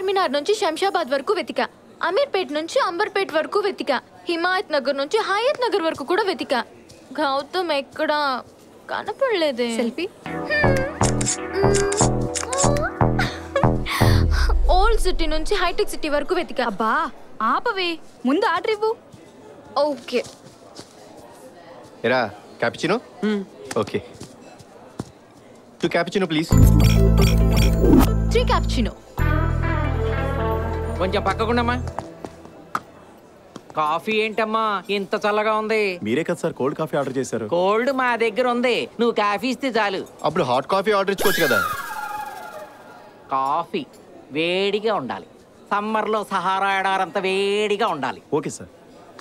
చార్మినార్ నుంచి శంషాబాద్ వరకు వెతికా అమీర్పేట్ నుంచి అంబర్పేట్ వరకు వెతికా హిమాయత్ నగర్ నుంచి హయత్ నగర్ వరకు కూడా వెతికా గౌతమ్ ఎక్కడా కనపడలేదే సెల్ఫీ ఓల్డ్ సిటీ నుంచి హైటెక్ సిటీ వరకు వెతికా అబ్బా ఆపవే ముందు ఆర్డర్ ఇవ్వు ఓకే ఎరా cappuccino okay two cappuccino please three cappuccino కొంచెం పక్కకుండమ్మా కాఫీ ఏంటమ్మా ఇంత చల్లగా ఉంది మీరే కదా సార్ కోల్డ్ కాఫీ ఆర్డర్ చేశారు కోల్డ్ మా దగ్గర ఉంది నువ్వు కాఫీ ఇస్తే చాలు అప్పుడు హాట్ కాఫీ ఆర్డర్ ఇచ్చుకోవచ్చు కదా కాఫీ వేడిగా ఉండాలి సమ్మర్లో సహారా ఎడారంత వేడిగా ఉండాలి ఓకే సార్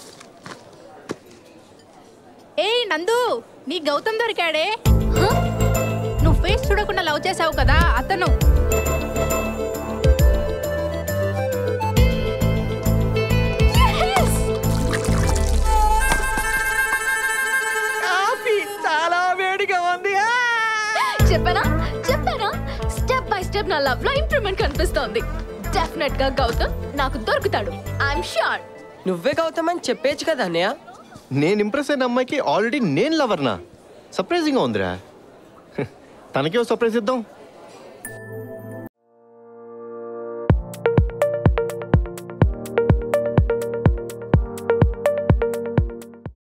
ఏయ్ నందు నీ గౌతమ్ దొరికాడే నువ్వు ఫేస్ చూడకుండా లవ్ చేసావు కదా అతను కాఫీ చాలా వేడిగా ఉంది ఆ! చెప్పానా చెప్పానా స్టెప్ బై స్టెప్ నా లవ్ లో ఇంప్రూవ్మెంట్ కనిపిస్తోంది డెఫినెట్ గా గౌతమ్ నాకు దొరుకుతాడు ఐఎమ్ షూర్ నువ్వే గౌతమని చెప్పేచ్చు కదా అన్నయ్య నేను ఇంప్రెస్ అయిన అమ్మాయికి ఆల్రెడీ నేను లవర్నా సర్ప్రైజింగ్గా ఉందిరా తనకే సర్ప్రైజ్ ఇద్దాం